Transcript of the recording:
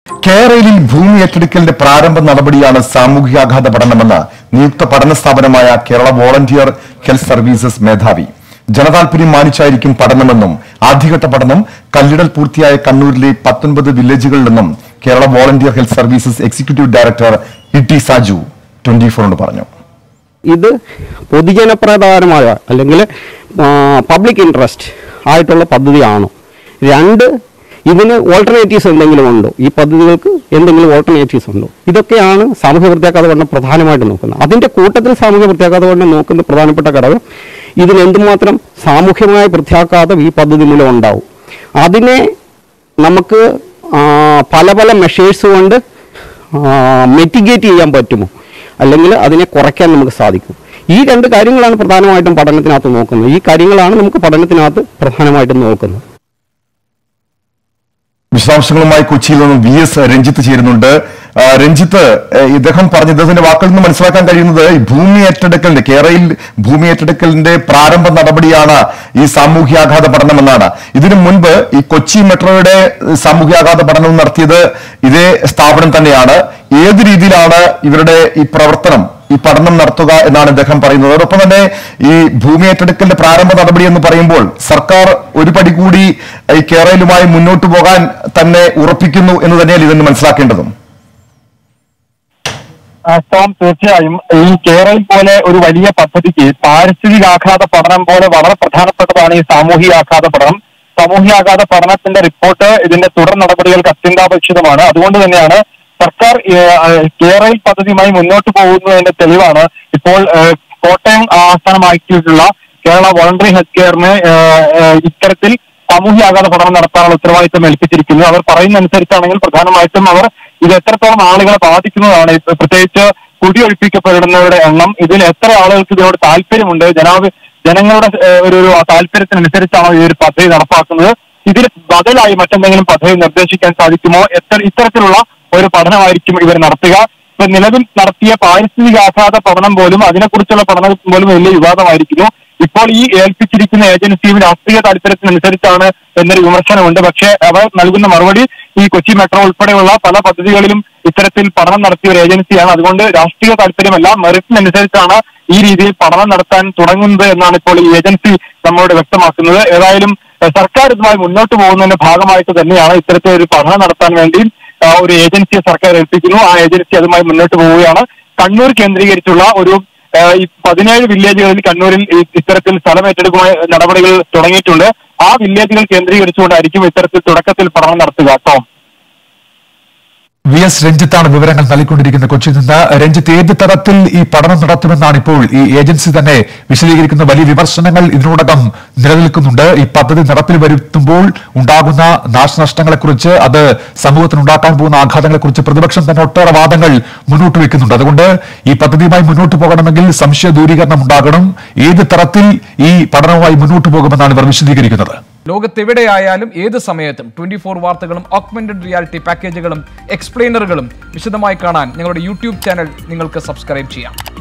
കേരളയിൽ ഭൂമി ഏറ്റെടുക്കലിന്റെ പ്രാരംഭ നടപടിയാണ് സാമൂഹികാഘാത പഠനമെന്ന് നിയുക്ത പഠന സ്ഥാപനമായ കേരള വോളണ്ടിയർ ഹെൽത്ത് സർവീസസ് മേധാവി ജനതാൽപര്യം മാനിച്ചായിരിക്കും പഠനമെന്നും ആദ്യഘട്ട പഠനം കല്ലിടൽ പൂർത്തിയായ കണ്ണൂരിലെ പത്തൊൻപത് വില്ലേജുകളിൽ നിന്നും Kerala volunteer health services executive director E T Saju twenty ഫോറിനോട് പറഞ്ഞു ഇത് പൊതുജനപ്രധാനമായ അല്ലെങ്കിൽ പബ്ലിക് ഇൻട്രസ്റ്റ് ആയിട്ടുള്ള പദ്ധതിയാണോ രണ്ട് ഇതിന് ഓൾട്ടർനേറ്റീവ്സ് എന്തെങ്കിലും ഉണ്ടോ ഈ പദ്ധതികൾക്ക് എന്തെങ്കിലും ഓൾട്ടർനേറ്റീവ്സ് ഉണ്ടോ ഇതൊക്കെയാണ് സാമൂഹ്യ പ്രത്യാഘാത പഠനം പ്രധാനമായിട്ട് നോക്കുന്നത് അതിൻ്റെ കൂട്ടത്തിൽ സാമൂഹ്യ പ്രത്യാഘാത പഠനം നോക്കുന്ന പ്രധാനപ്പെട്ട ഘടകം ഇതിന് എന്തുമാത്രം സാമൂഹ്യമായ പ്രത്യാഘാതം ഈ പദ്ധതി മൂലം ഉണ്ടാവും അതിനെ നമുക്ക് ആ, പല പല മെഷേഴ്സ് കൊണ്ട് മെറ്റിഗേറ്റ് ചെയ്യാൻ പറ്റുമോ അല്ലെങ്കിൽ അതിനെ കുറയ്ക്കാൻ നമുക്ക് സാധിക്കും ഈ രണ്ട് കാര്യങ്ങളാണ് പ്രധാനമായിട്ടും പഠനത്തിനകത്ത് നോക്കുന്നത് ഈ കാര്യങ്ങളാണ് നമുക്ക് പഠനത്തിനകത്ത് പ്രധാനമായിട്ടും നോക്കുന്നത് വിശദാംശങ്ങളുമായി കൊച്ചിയിൽ നിന്നും വി എസ് രഞ്ജിത്ത് ചേരുന്നുണ്ട് ആ, രഞ്ജിത്ത് ഏ, ഇദ്ദേഹം പറഞ്ഞ ഇദ്ദേഹത്തിന്റെ വാക്കുകളിൽ നിന്ന് മനസ്സിലാക്കാൻ കഴിയുന്നത് ഈ ഭൂമി ഏറ്റെടുക്കലിന്റെ കേരളയിൽ ഭൂമി ഏറ്റെടുക്കലിന്റെ പ്രാരംഭ നടപടിയാണ് ഈ സാമൂഹ്യാഘാത പഠനം എന്നാണ് ഇതിനു മുൻപ് ഈ കൊച്ചി മെട്രോയുടെ സാമൂഹ്യാഘാത പഠനം നടത്തിയത് ഇതേ സ്ഥാപനം തന്നെയാണ് ഏത് രീതിയിലാണ് ഇവരുടെ ഈ പ്രവർത്തനം ഈ പഠനം നടത്തുക എന്നാണ് ഇദ്ദേഹം പറയുന്നത് അതോടൊപ്പം തന്നെ ഈ ഭൂമി ഏറ്റെടുക്കലിന്റെ പ്രാരംഭ നടപടി എന്ന് പറയുമ്പോൾ സർക്കാർ ഒരു പടി കൂടി ഈ കേരളയിലുമായി മുന്നോട്ട് പോകാൻ തന്നെ ഉറപ്പിക്കുന്നു എന്ന് തന്നെയാണ് ഇതിന് മനസ്സിലാക്കേണ്ടതും ആ, ടോം തീർച്ചയായും ഈ കേരളം പോലെ ഒരു വലിയ പദ്ധതിക്ക് പാരിസ്ഥിതികാഘാത പഠനം പോലെ വളരെ പ്രധാനപ്പെട്ടതാണ് ഈ സാമൂഹികാഘാത പഠനം സാമൂഹികാഘാത പഠനത്തിന്റെ റിപ്പോർട്ട് ഇതിന്റെ തുടർ നടപടികൾക്ക് അത്യന്താപേക്ഷിതമാണ് അതുകൊണ്ട് തന്നെയാണ് സർക്കാർ കേരള പദ്ധതിയുമായി മുന്നോട്ട് പോകുന്നതിന്റെ തെളിവാണ് ഇപ്പോൾ ഏഹ്, കോട്ടയം ആസ്ഥാനമാക്കിയിട്ടുള്ള കേരള വോളണ്ടറി ഹെൽത്ത് കെയറിന് ഏഹ്, ഏഹ്, ഇത്തരത്തിൽ സാമൂഹ്യാഘാത പഠനം നടത്താനുള്ള ഉത്തരവാദിത്തം ഏൽപ്പിച്ചിരിക്കുന്നു അവർ പറയുന്ന അനുസരിച്ചാണെങ്കിൽ പ്രധാനമായിട്ടും അവർ ഇത് എത്രത്തോളം ആളുകളെ ബാധിക്കുന്നതാണ് ഇപ്പ- പ്രത്യേകിച്ച് കുടിയൊഴിപ്പിക്കപ്പെടുന്നവരുടെ എണ്ണം ഇതിൽ എത്ര ആളുകൾക്ക് ഇതിനോട് താല്പര്യമുണ്ട് ജനാഭി ജനങ്ങളുടെ ഏഹ്, ഒരു ഒരു താല്പര്യത്തിനനുസരിച്ചാണ് ഈ ഒരു പദ്ധതി നടപ്പാക്കുന്നത് ഇതിന് ബദലായി മറ്റെന്തെങ്കിലും പദ്ധതി നിർദ്ദേശിക്കാൻ സാധിക്കുമോ എത്ര ഇത്തരത്തിലുള്ള ഒരു പഠനമായിരിക്കും ഇവർ നടത്തുക ഇപ്പൊ നിലവിൽ നടത്തിയ പാരിസ്ഥിതികാഘാത പഠനം പോലും അതിനെക്കുറിച്ചുള്ള പഠനം പോലും വലിയ വിവാദമായിരിക്കുന്നു ഇപ്പോൾ ഈ ഏൽപ്പിച്ചിരിക്കുന്ന ഏജൻസിയും രാഷ്ട്രീയ താല്പര്യത്തിനനുസരിച്ചാണ് എന്നൊരു വിമർശനമുണ്ട് പക്ഷേ അവർ നൽകുന്ന മറുപടി ഈ കൊച്ചി മെട്രോ ഉൾപ്പെടെയുള്ള പല പദ്ധതികളിലും ഇത്തരത്തിൽ പഠനം നടത്തിയ ഒരു ഏജൻസിയാണ് അതുകൊണ്ട് രാഷ്ട്രീയ താല്പര്യമല്ല മെറിറ്റിനനുസരിച്ചാണ് ഈ രീതിയിൽ പഠനം നടത്താൻ തുടങ്ങുന്നത് എന്നാണ് ഇപ്പോൾ ഈ ഏജൻസി നമ്മളോട് വ്യക്തമാക്കുന്നത് ഏതായാലും ഏഹ്, സർക്കാർ ഇതുമായി മുന്നോട്ട് പോകുന്നതിന്റെ ഭാഗമായിട്ട് തന്നെയാണ് ഇത്തരത്തിൽ ഒരു പഠനം നടത്താൻ വേണ്ടി ആ, ഒരു ഏജൻസിയെ സർക്കാർ ഏൽപ്പിക്കുന്നു ആ ഏജൻസി അതുമായി മുന്നോട്ട് പോവുകയാണ് കണ്ണൂർ കേന്ദ്രീകരിച്ചുള്ള ഒരു ആ, ഈ പതിനേഴ് വില്ലേജുകളിൽ കണ്ണൂരിൽ ഈ ഇത്തരത്തിൽ സ്ഥലം ഏറ്റെടുക്കുന്ന നടപടികൾ തുടങ്ങിയിട്ടുണ്ട് ആ വില്ലേജുകൾ കേന്ദ്രീകരിച്ചുകൊണ്ടായിരിക്കും ഇത്തരത്തിൽ തുടക്കത്തിൽ പഠനം നടത്തുക ടോം വി എസ് രഞ്ജിത്താണ് വിവരങ്ങൾ നൽകിക്കൊണ്ടിരിക്കുന്നത് കൊച്ചിയിൽ നിന്ന് രഞ്ജിത്ത് ഏത് തരത്തിൽ ഈ പഠനം നടത്തുമെന്നാണ് ഇപ്പോൾ ഈ ഏജൻസി തന്നെ വിശദീകരിക്കുന്ന വലിയ വിമർശനങ്ങൾ ഇതിനോടകം നിലനിൽക്കുന്നുണ്ട് ഈ പദ്ധതി നടപ്പിൽ വരുത്തുമ്പോൾ ഉണ്ടാകുന്ന നാശനഷ്ടങ്ങളെക്കുറിച്ച് അത് സമൂഹത്തിന് ഉണ്ടാക്കാൻ പോകുന്ന ആഘാതങ്ങളെക്കുറിച്ച് പ്രതിപക്ഷം തന്നെ ഒട്ടേറെ വാദങ്ങൾ മുന്നോട്ട് വെക്കുന്നുണ്ട് അതുകൊണ്ട് ഈ പദ്ധതിയുമായി മുന്നോട്ട് പോകണമെങ്കിൽ സംശയ ദൂരീകരണം ഉണ്ടാകണം ഏത് തരത്തിൽ ഈ പഠനവുമായി മുന്നോട്ട് പോകുമെന്നാണ് ഇവർ വിശദീകരിക്കുന്നത് ലോകത്തെവിടെയായാലും ഏത് സമയത്തും ട്വന്റി ഫോർ വാർത്തകളും ഓഗ്മെന്റഡ് റിയാലിറ്റി പാക്കേജുകളും എക്സ്പ്ലെയിനറുകളും വിശദമായി കാണാൻ ഞങ്ങളുടെ യൂട്യൂബ് ചാനൽ നിങ്ങൾക്ക് സബ്സ്ക്രൈബ് ചെയ്യാം